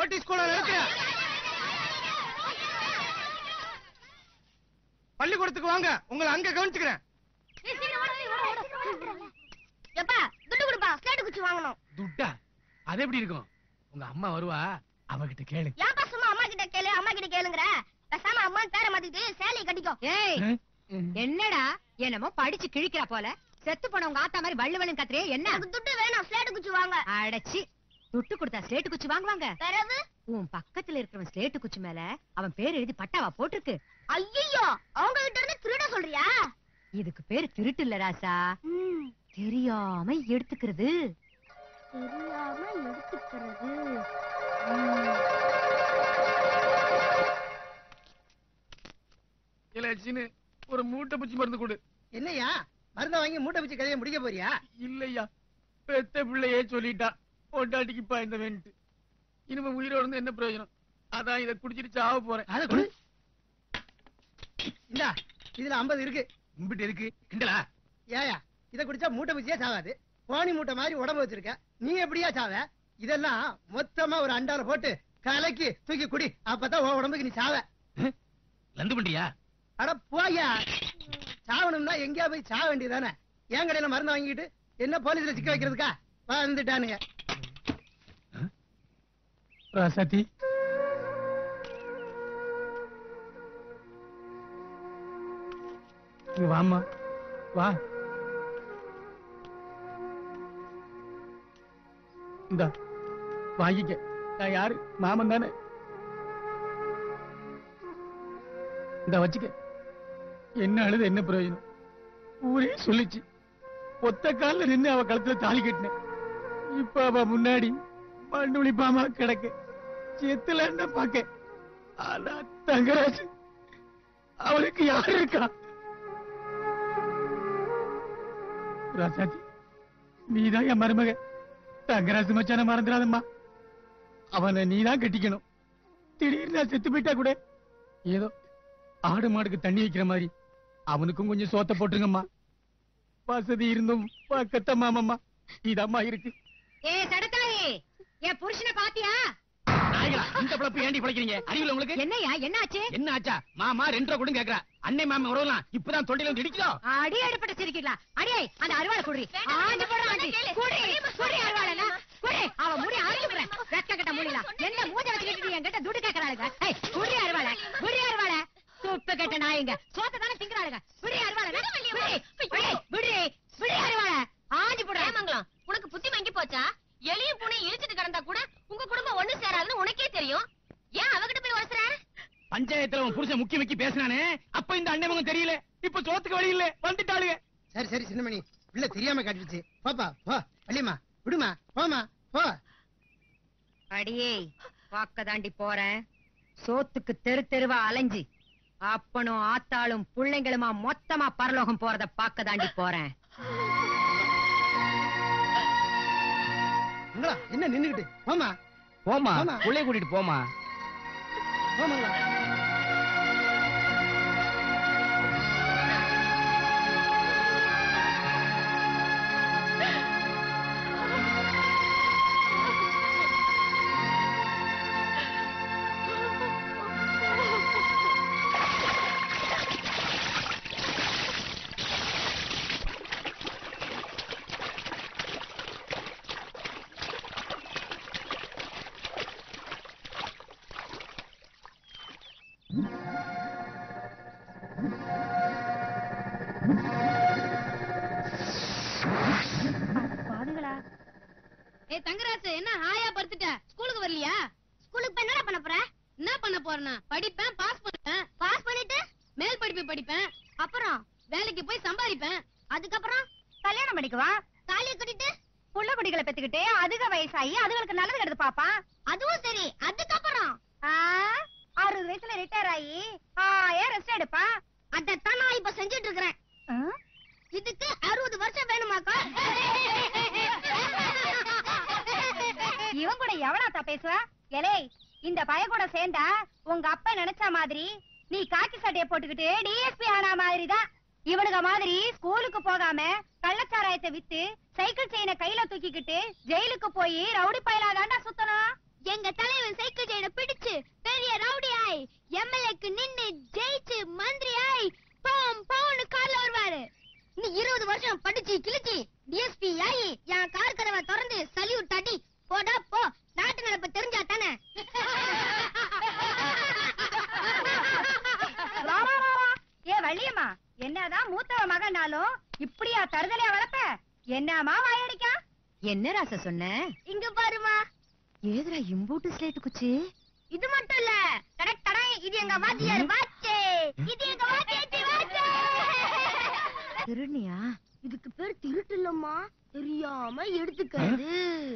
Notice கூட இருக்கு பள்ளிக்கூடத்துக்கு வாங்க உங்களை அங்க கவனிச்சுக்கிறேன் எப்பா துட்டு கொடுப்பா ஸ்லேட்டு குச்சி வாங்கணும் துட்டா அது எப்படி இருக்கும் உங்க அம்மா வருவா அவகிட்ட கேளு ஏன்பா சும்மா அம்மா கிட்ட கேளு அம்மா கிட்ட கேளுங்கற பேசாம அம்மா பேரை மாத்திட்டு சேலையை கட்டிக்கோ ஏய் என்னடா என்னமோ படிச்சு கிழிக்கிறா போல செத்து போன உங்க ஆத்தா மாதிரி வள்ளு வள்ளு கத்துறே என்ன எனக்கு துட்டு வேணும் ஸ்லேட்டு குச்சி வாங்க அடச்சி துட்டு கொடுத்தா ஸ்லேட்டு குச்சி வாங்குவாங்க பிறகு உன் பக்கத்துல இருக்கிறவன் ஸ்லேட்டு குச்சி மேல அவன் பேர் எழுதி பட்டாவா போட்டிருக்கு ஐயோ அவங்க கிட்ட இருந்து திருட சொல்றியா இதுக்கு பேரு திருட்டு இல்ல ராசா தெரியாம எடுத்துக்கிறது தெரியாம எடுத்துக்கிறது இல்ல சின்ன ஒரு மூட்டை பூச்சி மருந்து கொடு என்னையா மருந்த வாங்கி மூட்டை வச்சு கதையை முடிக்க போறியா இல்லையா பெத்த பிள்ளையே சொல்லிட்டா பொண்டாட்டிக்கு பாய்ந்த வேண்டு இனிமே உயிரோட இருந்து என்ன பிரயோஜனம் அதான் இதை குடிச்சிட்டு சாவ போறேன் அத கொடு இந்தா இதுல 50 இருக்கு கும்பிட்டு இருக்கு கிண்டலா ஏயா இத குடிச்சா மூட்டை பூச்சியே சாவாது கோணி மூட்டை மாதிரி உடம்பு வச்சிருக்க நீ எப்படியா சாவ இதெல்லாம் மொத்தமா ஒரு அண்டால போட்டு கலக்கி தூக்கி குடி அப்பதான் உன் உடம்புக்கு நீ சாவ லந்து பண்றியா அட போயா சாவணும்னா எங்கேயா போய் சாவ வேண்டியதானே என் கடையில மருந்து வாங்கிட்டு என்ன போலீஸ்ல சிக்க வைக்கிறதுக்கா வந்துட்டானுங்க ராசாத்தி இங்க வாம்மா வா இந்த வாங்கிக்க நான் யாரு மாமன் தானே இந்த வச்சுக்க என்ன அழுது என்ன பிரயோஜனம் ஊரே சொல்லிச்சு ஒத்த கால்ல நின்னு அவ கழுத்துல தாலி கட்டினேன் இப்ப அவ முன்னாடி மண்ணு ஒளிப்பாம கிடக்கு செத்துல என்ன பாக்க ஆனா தங்கராஜ் அவளுக்கு யாரு இருக்கா ராசாஜி நீதான் என் மருமக தங்கராஜ் மச்சான மறந்துடாதம்மா அவனை நீதான் கட்டிக்கணும் திடீர்னு நான் செத்து போயிட்டா கூட ஏதோ ஆடு மாடுக்கு தண்ணி வைக்கிற மாதிரி அவனுக்கும் கொஞ்சம் சோத்த போட்டுருங்கம்மா வசதி இருந்தும் பக்கத்த மாமம்மா இதம்மா இருக்கு ஏ சடத்தாயி என் புருஷனை பாத்தியா நாய்களா இந்த பிழப்பு ஏண்டி பிழைக்கிறீங்க அறிவில் உங்களுக்கு என்னையா என்னாச்சு என்ன ஆச்சா மாமா ரெண்டு ரூபா கொடுங்க கேக்குறா அன்னை மாமா உறவலாம் இப்பதான் தொண்டில வந்து இடிக்குதோ அடி அடிப்பட்ட சிரிக்கலாம் அடியே அந்த அருவாளை குடுறி ஆஞ்சு போட ஆண்டி குடி குடி அருவாளை குடி அவ முடி ஆஞ்சு போறேன் ரெக்க கட்ட முடியல என்ன மூஞ்ச வச்சுக்கிட்டு என்கிட்ட துட்டு கேக்குறாளுங்க ஏய் குடி அருவாளை குடி அருவாளை துப்பு கெட்ட நாயுங்க சோத்த தானே திங்குறாளுங்க குடி அருவாளை குடி குடி குடி குடி அருவாளை ஆஞ்சு போடுறேன் ஏமங்கலம் உனக்கு புத்தி மங்கி போச்சா எளிய பூனை இழிச்சிட்டு கிடந்தா கூட உங்க குடும்பம் ஒண்ணு சேராதுன்னு உனக்கே தெரியும் ஏன் அவகிட்ட போய் உரசுற பஞ்சாயத்துல உன் புருஷன் முக்கி முக்கி பேசினானே அப்ப இந்த அண்ணன் மகன் தெரியல இப்ப சோத்துக்கு வழி இல்ல வந்துட்டாளுங்க சரி சரி சின்னமணி பிள்ளை தெரியாம காட்டிடுச்சு போப்பா போ வள்ளியம்மா விடுமா போமா போ அடியே பாக்க தாண்டி போறேன் சோத்துக்கு தெரு தெருவா அலைஞ்சு அப்பனும் ஆத்தாளும் புள்ளைங்களுமா மொத்தமா பரலோகம் போறத பாக்க தாண்டி போறேன் உங்களா என்ன நின்னுகிட்டு போமா போமா ஆமா. உள்ளே கூட்டிட்டு போமா போமாங்களா ஏய் தங்கராசு என்ன ஹாயா படுத்துட்ட ஸ்கூலுக்கு வரலையா ஸ்கூலுக்கு போய் என்னடா பண்ண போற என்ன பண்ண போறேன்னா படிப்பேன் பாஸ் பண்ணுவேன் பாஸ் பண்ணிட்டு மேல் படிப்பு படிப்பேன் அப்புறம் வேலைக்கு போய் சம்பாதிப்பேன் அதுக்கப்புறம் கல்யாணம் பண்ணிக்குவா தாலியை கட்டிட்டு புள்ள குடிகளை பெத்துக்கிட்டு அதிக வயசாகி அதுகளுக்கு நல்லது கெடுத்து பாப்பா அதுவும் சரி அதுக்கப்புறம் அறுபது வயசுல ரிட்டையர் ஆகி ஆயிரம் ரெஸ்ட் எடுப்பா அதத்தான் நான் இப்ப செஞ்சுட்டு இருக்கிறேன் இதுக்கு அறுபது வருஷம் வேணுமாக்கா இவன் கூட எவனாத்தா பேசுவ எலே இந்த பய கூட சேர்ந்தா உங்க அப்பா நினைச்ச மாதிரி நீ காக்கி சட்டைய போட்டுக்கிட்டு டிஎஸ்பி ஆன மாதிரி தான் இவனுங்க மாதிரி ஸ்கூலுக்கு போகாம கள்ளச்சாராயத்தை வித்து சைக்கிள் செயினை கையில தூக்கிக்கிட்டு ஜெயிலுக்கு போய் ரவுடி பயலாதாண்டா சுத்தணும் எங்க தலைவன் சைக்கிள் செயினை பிடிச்சு பெரிய ரவுடி ஆய் எம்எல்ஏக்கு நின்னு ஜெயிச்சு மந்திரி ஆய் பவுன் பவுன் கார்ல வருவாரு இன்னும் இருபது வருஷம் படிச்சு கிழிச்சு டிஎஸ்பி ஆயி என் கார் கதவை திறந்து சல்யூட் தட்டி போடா போ நாட்டு நடப்பு தெரிஞ்சா தானே வா, வா, வா, வா. ஏ வள்ளியம்மா என்னதான் மூத்தவ மகனாலும் இப்படியா தருதலையா வளர்ப்ப என்னமா வாயடிக்கா என்ன ராச சொன்ன இங்க பாருமா ஏதுடா இம்பூட்டு ஸ்லேட்டு குச்சி இது மட்டும் இல்ல கரெக்ட் கடை இது எங்க வாத்தியார் வாச்சே இது எங்க வாத்தியாச்சி வாச்சே திருநியா இதுக்கு பேர் திருட்டு இல்லம்மா தெரியாம எடுத்துக்கிறது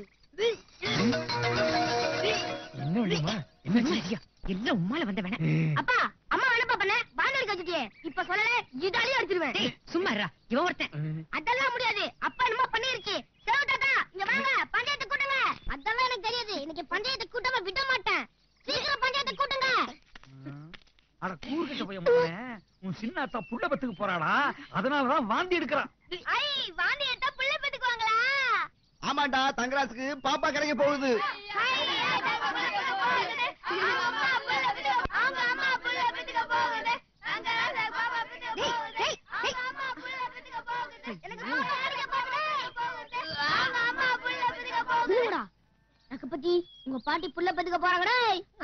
என்ன வேணுமா எல்லாம் உம்மால வந்த வேணா அப்பா அம்மா வேணப்பா பண்ண பாண்டல் கட்டிட்டியே இப்ப சொல்லல இதாலே அடிச்சிருவேன் டேய், சும்மா இருடா இவன் ஒருத்தன் அதெல்லாம் முடியாது அப்பா என்னமோ பண்ணிருச்சு செலவு தாத்தா இங்க வாங்க பஞ்சாயத்து கூட்டுங்க அதெல்லாம் எனக்கு தெரியாது இன்னைக்கு பஞ்சாயத்து கூட்டாம விட மாட்டேன் சீக்கிரம் பஞ்சாயத்து கூட்டுங்க அட கூறுகிட்ட போய் மகனே உன் சின்ன அத்தா புள்ள பத்துக்கு போறாடா அதனாலதான் வாந்தி எடுக்கிறான் ஐ வாந்தி எடுத்தா புள்ள பெத்துக்குவாங்களா ஆமாண்டா தங்கராசுக்கு பாப்பா கிடைக்க போகுது ஐ, அவங்க அம்மா புள்ள பெத்துக்க- அவங்க அம்மா புள்ள பெத்துக்க போகுது. அங்க ராசா பாப்பா பெத்துக்க போகுது. அவங்க அம்மா புள்ள பெத்துக்க போகுது. எனக்கு பாப்பா கிடைக்க போகுது. அவங்க அம்மா புள்ள பெத்துக்க போகுது. நக்கபத்தி உங்க பாட்டி புள்ள பெத்துக்க போறாங்கடா